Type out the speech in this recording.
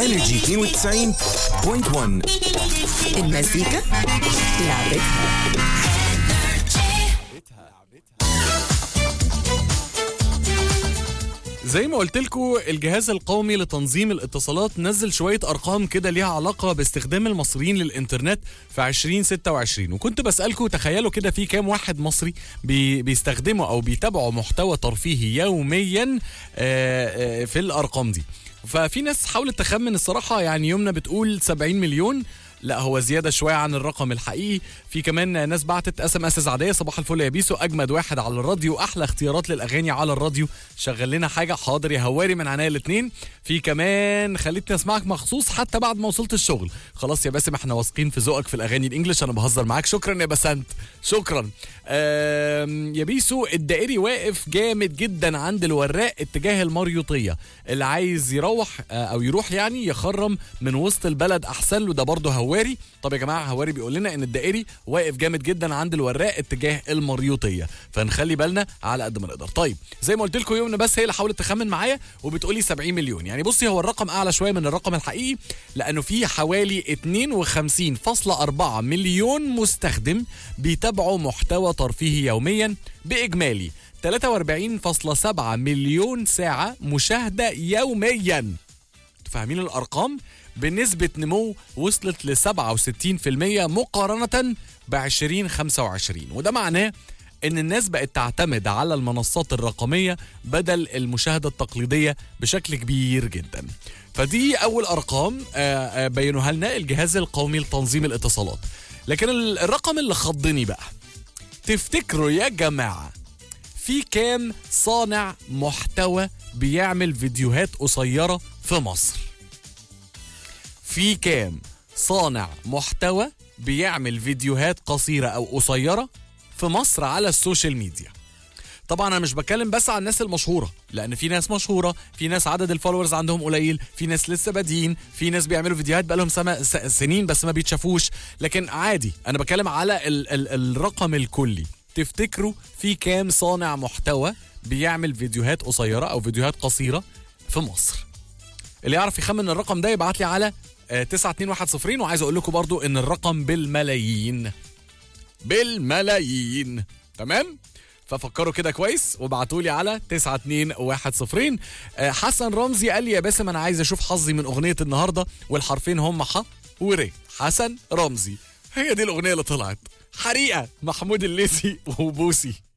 انرجي 92.1 المزيكا لعبتها زي ما قلت لكم الجهاز القومي لتنظيم الاتصالات نزل شويه ارقام كده ليها علاقه باستخدام المصريين للانترنت في 2026 وكنت بسالكم تخيلوا كده في كام واحد مصري بي بيستخدموا او بيتابعوا محتوى ترفيهي يوميا آه، آه، في الارقام دي ففي ناس حاولت تخمن الصراحه يعني يمنى بتقول 70 مليون لا هو زياده شويه عن الرقم الحقيقي في كمان ناس بعتت اس ام اس عاديه صباح الفل يا بيسو اجمد واحد على الراديو احلى اختيارات للاغاني على الراديو شغل لنا حاجه حاضر يا هواري من عناية الاثنين في كمان خليتني اسمعك مخصوص حتى بعد ما وصلت الشغل خلاص يا باسم احنا واثقين في ذوقك في الاغاني الانجليش انا بهزر معاك شكرا يا بسنت شكرا آم، يا بيسو الدائري واقف جامد جدا عند الوراق اتجاه المريوطيه اللي عايز يروح آه، او يروح يعني يخرم من وسط البلد احسن له ده برضه هواري طب يا جماعه هواري بيقول لنا ان الدائري واقف جامد جدا عند الوراق اتجاه المريوطيه فنخلي بالنا على قد ما نقدر طيب زي ما قلت لكم يومنا بس هي اللي حاولت تخمن معايا وبتقولي 70 مليون يعني بصي هو الرقم اعلى شويه من الرقم الحقيقي لانه في حوالي 52.4 مليون مستخدم بيتابعوا محتوى ترفيهي يوميا باجمالي 43.7 مليون ساعه مشاهده يوميا انتوا فاهمين الارقام بنسبه نمو وصلت ل 67% مقارنه ب 2025 وده معناه ان الناس بقت تعتمد على المنصات الرقميه بدل المشاهده التقليديه بشكل كبير جدا فدي اول ارقام آه، آه، بينوها لنا الجهاز القومي لتنظيم الاتصالات لكن ال- الرقم اللي خضني بقى تفتكروا يا جماعه في كام صانع محتوى بيعمل فيديوهات قصيره في مصر في كام صانع محتوى بيعمل فيديوهات قصيرة أو قصيرة في مصر على السوشيال ميديا طبعا انا مش بتكلم بس عن الناس المشهوره لان في ناس مشهوره في ناس عدد الفولورز عندهم قليل في ناس لسه بادئين في ناس بيعملوا فيديوهات بقالهم سما س- سنين بس ما بيتشافوش لكن عادي انا بتكلم على ال ال الرقم الكلي تفتكروا في كام صانع محتوى بيعمل فيديوهات قصيره او فيديوهات قصيره في مصر اللي يعرف يخمن الرقم ده يبعت لي على آه، 92110 وعايز اقول لكم برضو ان الرقم بالملايين بالملايين تمام ففكروا كده كويس وابعتوا لي على 92110 آه، حسن رمزي قال لي يا باسم انا عايز اشوف حظي من اغنيه النهارده والحرفين هم ح ور حسن رمزي هي دي الاغنيه اللي طلعت حريقه محمود الليثي وبوسي